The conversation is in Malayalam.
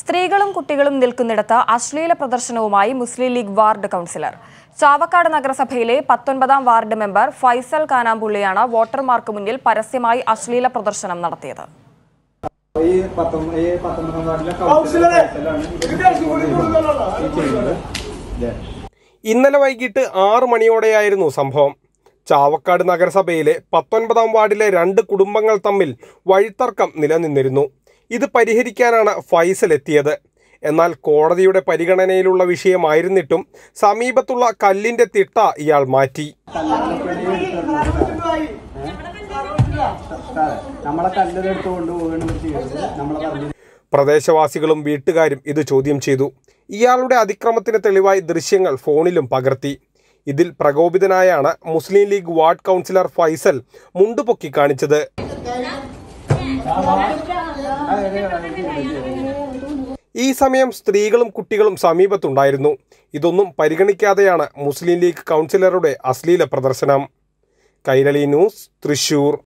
സ്ത്രീകളും കുട്ടികളും നിൽക്കുന്നിടത്ത് അശ്ലീല പ്രദർശനവുമായി മുസ്ലിം ലീഗ് വാർഡ് കൗൺസിലർ ചാവക്കാട് നഗരസഭയിലെ പത്തൊൻപതാം വാർഡ് മെമ്പർ ഫൈസൽ കാനാമ്പുള്ളിയാണ് വോട്ടർമാർക്ക് മുന്നിൽ പരസ്യമായി അശ്ലീല പ്രദർശനം നടത്തിയത് ഈ പത്തൊമ്പത് ഈ പത്തൊമ്പതാം വാർഡിലെ കൗൺസിലറാണ് ഇത് ചെയ്യുന്നത് ഇതെ. ഇന്നലെ വൈകിട്ട് ആറ് മണിയോടെയായിരുന്നു സംഭവം ചാവക്കാട് നഗരസഭയിലെ പത്തൊൻപതാം വാർഡിലെ രണ്ട് കുടുംബങ്ങൾ തമ്മിൽ വഴിത്തർക്കം നിലനിന്നിരുന്നു ഇത് പരിഹരിക്കാനാണ് ഫൈസൽ എത്തിയത് എന്നാൽ കോടതിയുടെ പരിഗണനയിലുള്ള വിഷയമായിരുന്നിട്ടും സമീപത്തുള്ള കല്ലിന്റെ തിട്ട ഇയാൾ മാറ്റി നമ്മളെ കല്ലത് എടുത്തുകൊണ്ട് പോവുകയാണ് ഇവർ ചെയ്യുന്നത് നമ്മളെ പറഞ്ഞു പ്രദേശവാസികളും വീട്ടുകാരും ഇത് ചോദ്യം ചെയ്തു ഇയാളുടെ അതിക്രമത്തിന് തെളിവായി ദൃശ്യങ്ങൾ ഫോണിലും പകർത്തി ഇതിൽ പ്രകോപിതനായാണ് മുസ്ലിം ലീഗ് വാർഡ് കൗൺസിലർ ഫൈസൽ മുണ്ടുപൊക്കി കാണിച്ചത് ഈ സമയം സ്ത്രീകളും കുട്ടികളും സമീപത്തുണ്ടായിരുന്നു ഇതൊന്നും പരിഗണിക്കാതെയാണ് മുസ്ലിം ലീഗ് കൗൺസിലറുടെ അശ്ലീല പ്രദർശനം കൈരളി ന്യൂസ് തൃശൂർ